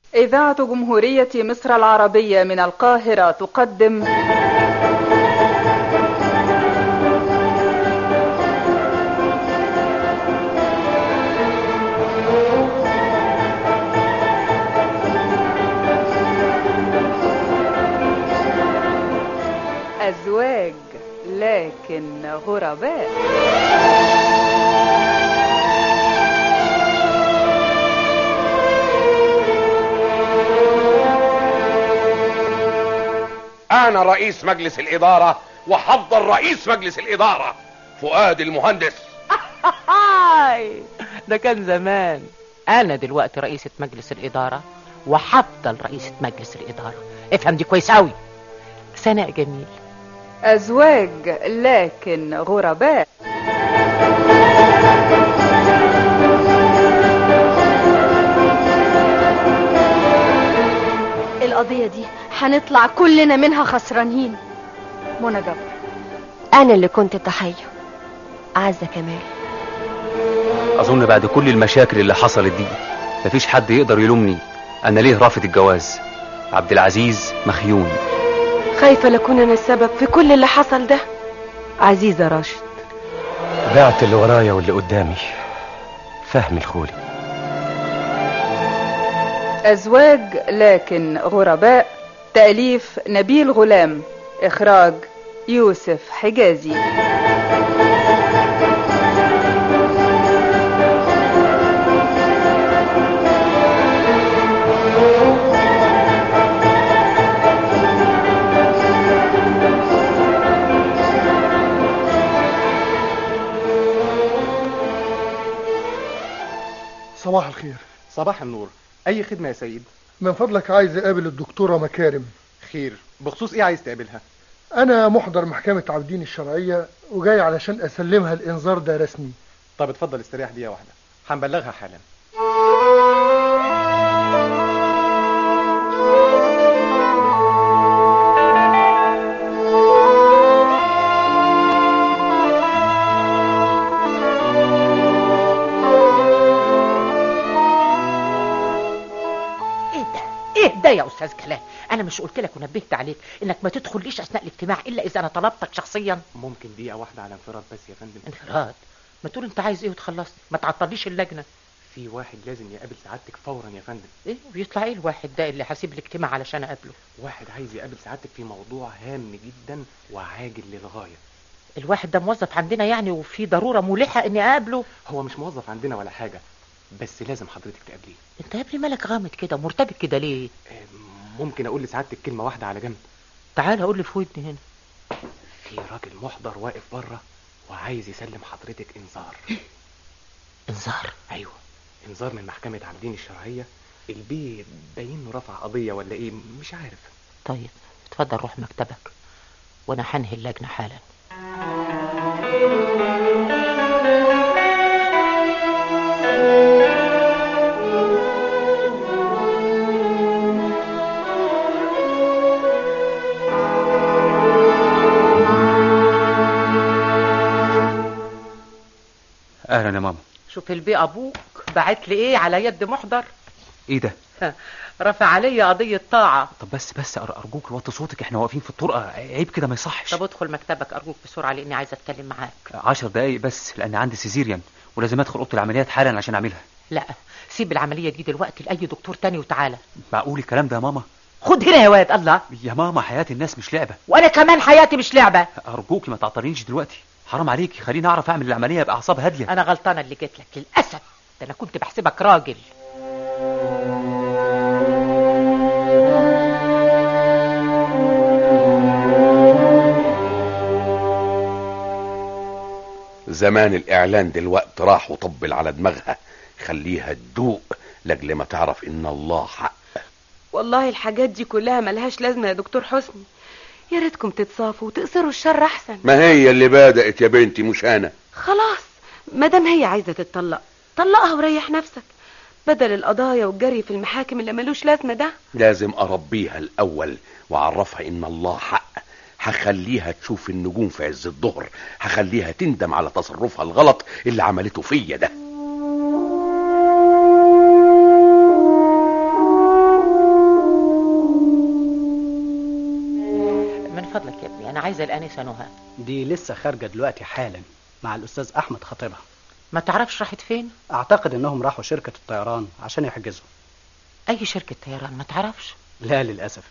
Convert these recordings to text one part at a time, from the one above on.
إذاعة جمهورية مصر العربية من القاهرة تقدم أزواج لكن غرباء أنا رئيس مجلس الإدارة وحضر رئيس مجلس الإدارة فؤاد المهندس هاي ده كان زمان انا دلوقتي رئيسة مجلس الادارة وهفضل رئيسة مجلس الادارة افهم دي كويس اوي سناء جميل أزواج لكن غرباء القضية دي هنطلع كلنا منها خسرانين منى جبر أنا اللي كنت الضحية عزة كمال اظن بعد كل المشاكل اللي حصلت دي مفيش حد يقدر يلومني انا ليه رافض الجواز عبد العزيز مخيون خايفة لأكون أنا السبب في كل اللي حصل ده عزيزة راشد بعت اللي ورايا واللي قدامي فهم الخولي أزواج لكن غرباء تأليف نبيل غلام إخراج يوسف حجازي صباح الخير صباح النور اي خدمه يا سيد من فضلك عايز اقابل الدكتورة مكارم خير بخصوص ايه عايز تقابلها انا محضر محكمة عابدين الشرعية وجاي علشان اسلمها الانذار ده رسمي طب اتفضل استريح دقيقه واحده هنبلغها حالا ايه ده ايه ده يا استاذ كلام انا مش قلت لك ونبهت عليك انك ما تدخليش اثناء الاجتماع الا اذا انا طلبتك شخصيا ممكن دقيقه واحده على انفراد بس يا فندم انفراد ما تقول انت عايز ايه وتخلصني ما تعطليش اللجنه في واحد لازم يقابل سعادتك فورا يا فندم ايه ويطلع ايه الواحد ده اللي هسيب الاجتماع علشان اقابله واحد عايز يقابل سعادتك في موضوع هام جدا وعاجل للغايه الواحد ده موظف عندنا يعني وفي ضروره ملحه اني اقابله هو مش موظف عندنا ولا حاجه بس لازم حضرتك تقابليه انت يا ابني مالك غامض كده مرتبك كده ليه آه، ممكن اقول لسعادتك كلمه واحده على جنب تعال قول لي في ودني هنا في راجل محضر واقف بره وعايز يسلم حضرتك انذار انذار ايوه انذار من محكمه عابدين الشرعيه البيه باين له رفع قضيه ولا ايه مش عارف طيب اتفضل روح مكتبك وانا هنهي اللجنه حالا اهلا يا ماما شوف البيه ابوك بعت لي ايه على يد محضر ايه ده رفع علي قضيه طاعه طب بس بس أر- ارجوك وطي صوتك احنا واقفين في الطرقه عيب كده ما يصحش طب ادخل مكتبك ارجوك بسرعه لاني عايزه اتكلم معاك عشر دقايق بس لان عندي سيزيريان ولازم ادخل اوضه العمليات حالا عشان اعملها لا سيب العمليه دي دلوقتي لاي دكتور تاني وتعالى معقول الكلام ده يا ماما خد هنا يا واد الله يا ماما حياه الناس مش لعبه وانا كمان حياتي مش لعبه ارجوكي ما تعطلينيش دلوقتي حرام عليكي خليني اعرف اعمل العمليه باعصاب هاديه انا غلطانه اللي جيت لك للاسف ده انا كنت بحسبك راجل زمان الإعلان دلوقت راح وطبل على دماغها خليها تدوق لاجل ما تعرف إن الله حق والله الحاجات دي كلها ملهاش لازمة يا دكتور حسني يا ريتكم تتصافوا وتقصروا الشر أحسن ما هي اللي بدأت يا بنتي مش أنا خلاص مادام هي عايزة تتطلق طلقها وريح نفسك بدل القضايا والجري في المحاكم اللي ملوش لازمة ده لازم أربيها الأول وأعرفها إن الله حق هخليها تشوف النجوم في عز الظهر هخليها تندم على تصرفها الغلط اللي عملته فيا ده عايزة الأنسة نهى دي لسه خارجة دلوقتي حالا مع الأستاذ أحمد خطيبها ما تعرفش راحت فين أعتقد إنهم راحوا شركة الطيران عشان يحجزوا أي شركة طيران ما تعرفش لا للأسف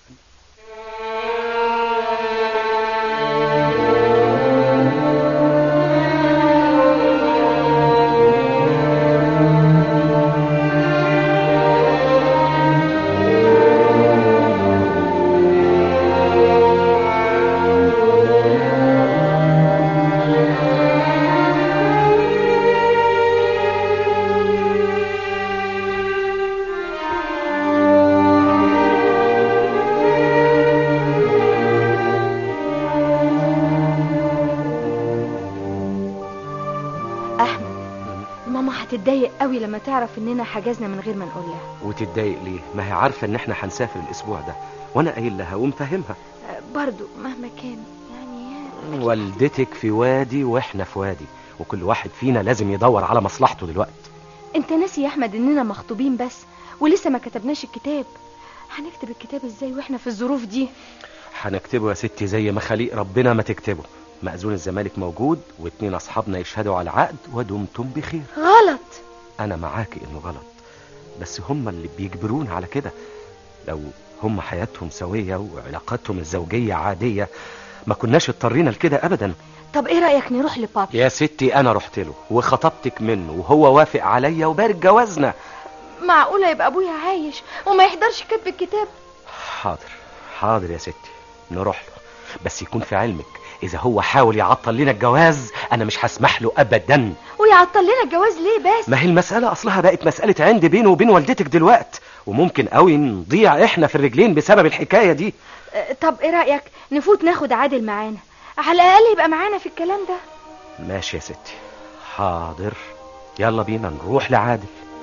احمد ماما هتتضايق قوي لما تعرف اننا حجزنا من غير ما نقول لها وتتضايق ليه ما هي عارفة ان احنا هنسافر الاسبوع ده وانا قايل لها ومفهمها أه، برضو مهما كان يعني والدتك في وادي واحنا في وادي وكل واحد فينا لازم يدور على مصلحته دلوقتي انت ناسي يا احمد اننا مخطوبين بس ولسه ما كتبناش الكتاب هنكتب الكتاب ازاي واحنا في الظروف دي هنكتبه يا ستي زي ما خليق ربنا ما تكتبه مأذون الزمالك موجود واتنين اصحابنا يشهدوا على العقد ودمتم بخير غلط انا معاكي انه غلط بس هم اللي بيجبرونا على كده لو هم حياتهم سوية وعلاقاتهم الزوجية عادية ما كناش اضطرينا لكده ابدا طب ايه رأيك نروح لبابي يا ستي انا رحت له وخطبتك منه وهو وافق عليا وبارك جوازنا معقولة يبقى ابويا عايش وما يحضرش كتب الكتاب حاضر حاضر يا ستي نروح له بس يكون في علمك اذا هو حاول يعطل لنا الجواز انا مش هسمح له ابدا ويعطل لنا الجواز ليه بس ما هي المسألة اصلها بقت مسألة عند بينه وبين والدتك دلوقت وممكن قوي نضيع احنا في الرجلين بسبب الحكاية دي أه، طب ايه رأيك نفوت ناخد عادل معانا على الاقل يبقى معانا في الكلام ده ماشي يا ستي حاضر يلا بينا نروح لعادل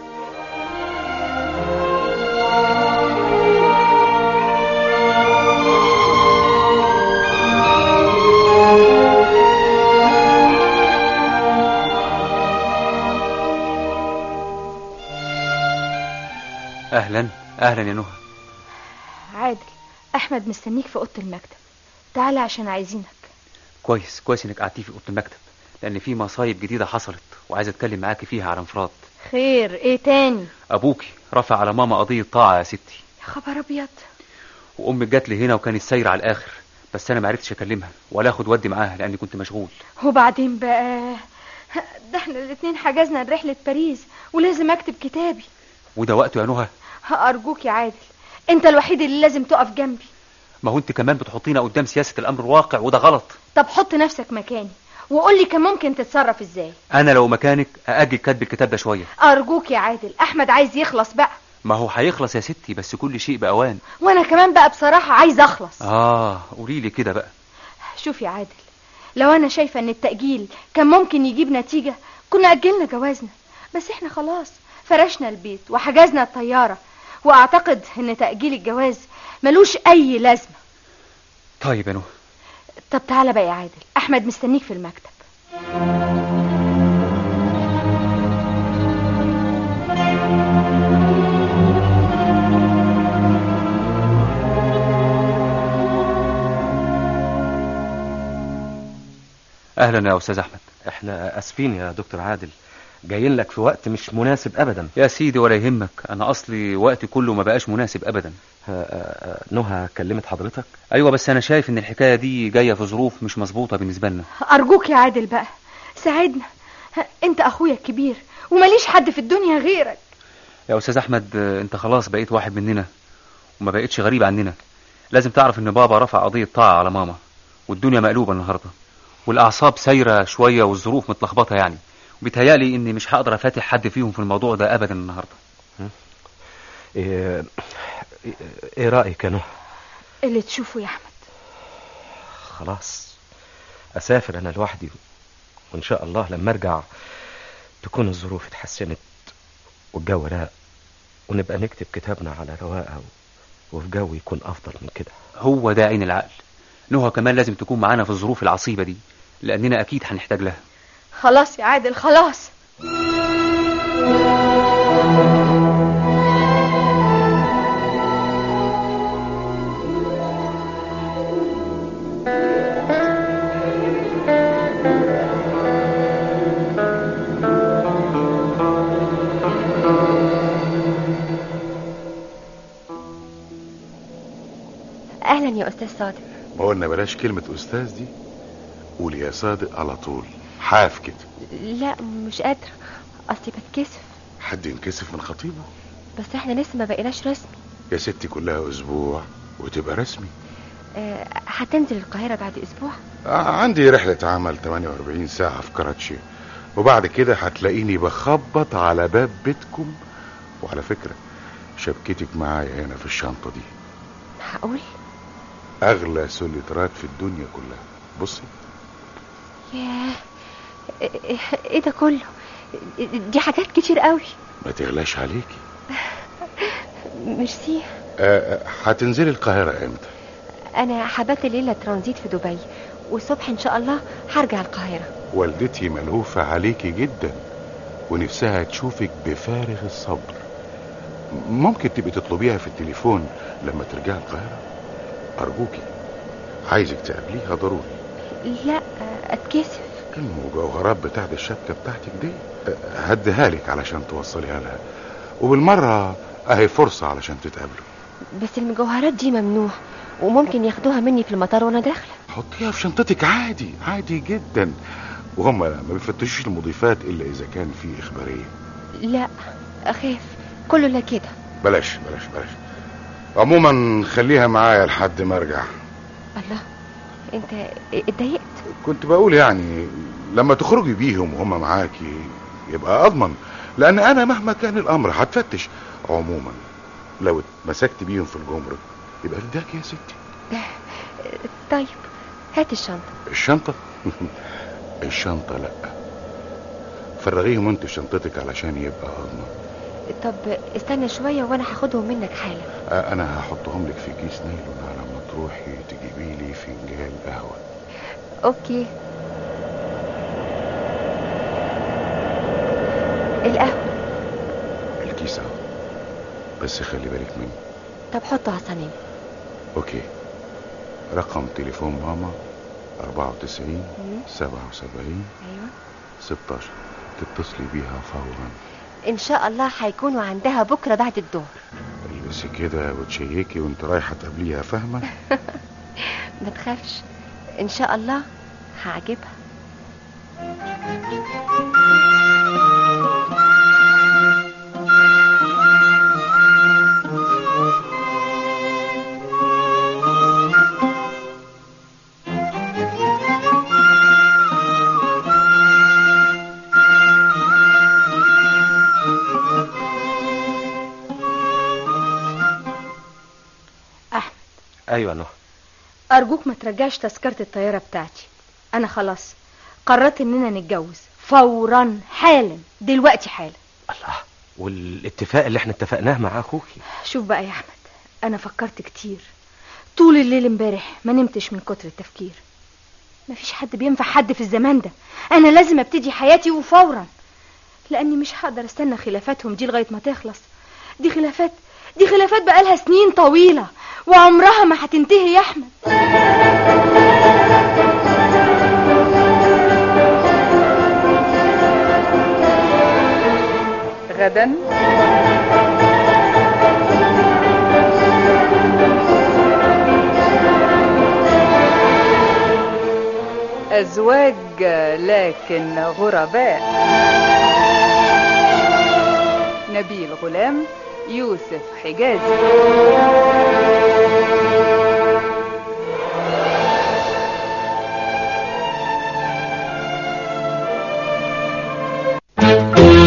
اهلا اهلا يا نهى عادل احمد مستنيك في اوضه المكتب تعالى عشان عايزينك كويس كويس انك قعدتي في اوضه المكتب لان في مصايب جديده حصلت وعايز اتكلم معاكي فيها على انفراد خير ايه تاني ابوكي رفع على ماما قضيه طاعه يا ستي يا خبر ابيض وامك جات لي هنا وكانت سايره على الاخر بس انا ما عرفتش اكلمها ولا اخد ودي معاها لاني كنت مشغول وبعدين بقى ده احنا الاتنين حجزنا رحلة باريس ولازم اكتب كتابي وده وقته يا نهى ارجوك يا عادل انت الوحيد اللي لازم تقف جنبي ما هو انت كمان بتحطينا قدام سياسه الامر الواقع وده غلط طب حط نفسك مكاني وقول لي كان ممكن تتصرف ازاي انا لو مكانك ااجل كتب الكتاب ده شويه ارجوك يا عادل احمد عايز يخلص بقى ما هو هيخلص يا ستي بس كل شيء باوان وانا كمان بقى بصراحة عايز اخلص اه قولي لي كده بقى شوف يا عادل لو انا شايفة ان التأجيل كان ممكن يجيب نتيجة كنا اجلنا جوازنا بس احنا خلاص فرشنا البيت وحجزنا الطيارة واعتقد ان تأجيل الجواز ملوش اي لازمة طيب يا نهى طب تعالى بقى يا عادل احمد مستنيك في المكتب اهلا يا استاذ احمد احنا اسفين يا دكتور عادل جايين لك في وقت مش مناسب ابدا يا سيدي ولا يهمك انا اصلي وقتي كله ما بقاش مناسب ابدا آه، آه، نهى كلمت حضرتك ايوه بس انا شايف ان الحكايه دي جايه في ظروف مش مظبوطه بالنسبه لنا ارجوك يا عادل بقى ساعدنا انت اخويا الكبير ومليش حد في الدنيا غيرك يا استاذ احمد آه، انت خلاص بقيت واحد مننا وما بقيتش غريب عننا لازم تعرف ان بابا رفع قضيه طاعه على ماما والدنيا مقلوبه النهارده والاعصاب سايره شويه والظروف متلخبطه يعني وبيتهيألي اني مش هقدر افاتح حد فيهم في الموضوع ده ابدا النهارده ايه, إيه رايك يا نهى اللي تشوفه يا احمد خلاص اسافر انا لوحدي وان شاء الله لما ارجع تكون الظروف اتحسنت والجو راق ونبقى نكتب كتابنا على رواقه وفي جو يكون افضل من كده هو ده عين العقل نهى كمان لازم تكون معانا في الظروف العصيبه دي لاننا اكيد هنحتاج لها خلاص يا عادل خلاص اهلا يا استاذ صادق ما قلنا بلاش كلمة أستاذ دي قول يا صادق على طول حاف كده لا مش قادره اصلي بتكسف حد ينكسف من خطيبه بس احنا لسه ما بقيناش رسمي يا ستي كلها أسبوع وتبقى رسمي آه، هتنزل القاهره بعد اسبوع آه، عندي رحلة عمل 48 ساعة في كراتشي وبعد كده هتلاقيني بخبط على باب بيتكم وعلى فكرة شبكتك معايا هنا في الشنطة دي هقول أغلى سوليترات في الدنيا كلها بصي ياه ايه إيه ده كله دي حاجات كتير قوي ما تغلاش عليكي ميرسي آه، آه، هتنزلي القاهرة امتى انا هبات الليله ترانزيت في دبي والصبح ان شاء الله هرجع القاهره والدتي ملهوفة عليكي جدا ونفسها تشوفك بفارغ الصبر ممكن تبقي تطلبيها في التليفون لما ترجعي القاهرة أرجوكي عايزك تقابليها ضروري لا اتكسف المجوهرات بتاعت الشبكة بتاعتك دي أه، هديها لك علشان توصليها لها وبالمرة اهي فرصة علشان تتقابلوا بس المجوهرات دي ممنوع وممكن ياخدوها مني في المطار وانا داخله حطيها في شنطتك عادي عادي جدا وهم ما بيفتشوش المضيفات الا اذا كان في اخبارية لا اخاف كله لا كده بلاش بلاش بلاش عموما خليها معايا لحد ما ارجع الله انت اتضايقت كنت بقول يعني لما تخرجي بيهم وهم معاكي يبقى اضمن لان انا مهما كان الامر هتفتش عموما لو اتمسكت بيهم في الجمرك يبقى فداك يا ستي طيب هات الشنطه الشنطة الشنطة لا فرغيهم انت في شنطتك علشان يبقى اضمن طب استنى شويه وانا هاخدهم منك حالا آه، انا هحطهم لك في كيس نايلون على ما تروحي تجيبي لي فنجان قهوة اوكي القهوه الكيس اهو بس خلي بالك مني طب حطه على الصينيه اوكي رقم تليفون ماما 94 مم. 77 ايوه 16 تتصلي بيها فورا ان شاء الله هيكونوا عندها بكره بعد الظهر البسي كده وتشيكي وانت رايحة تقابليها فاهمة ما تخافش ان شاء الله هعجبها ايوه نهى أرجوك ما ترجعش تذكرة الطيارة بتاعتي أنا خلاص قررت إننا نتجوز فورا حالا دلوقتي حالا والاتفاق اللي احنا اتفقناه مع اخوكي شوف بقى يا أحمد أنا فكرت كتير طول الليل امبارح ما نمتش من كتر التفكير مفيش حد بينفع حد في الزمان ده أنا لازم أبتدي حياتي وفورا لأني مش هقدر استنى خلافاتهم دي لغاية ما تخلص دي خلافات دي خلافات بقالها سنين طويلة وعمرها ما هتنتهي يا أحمد غدا أزواج لكن غرباء نبيل غلام يوسف حجازي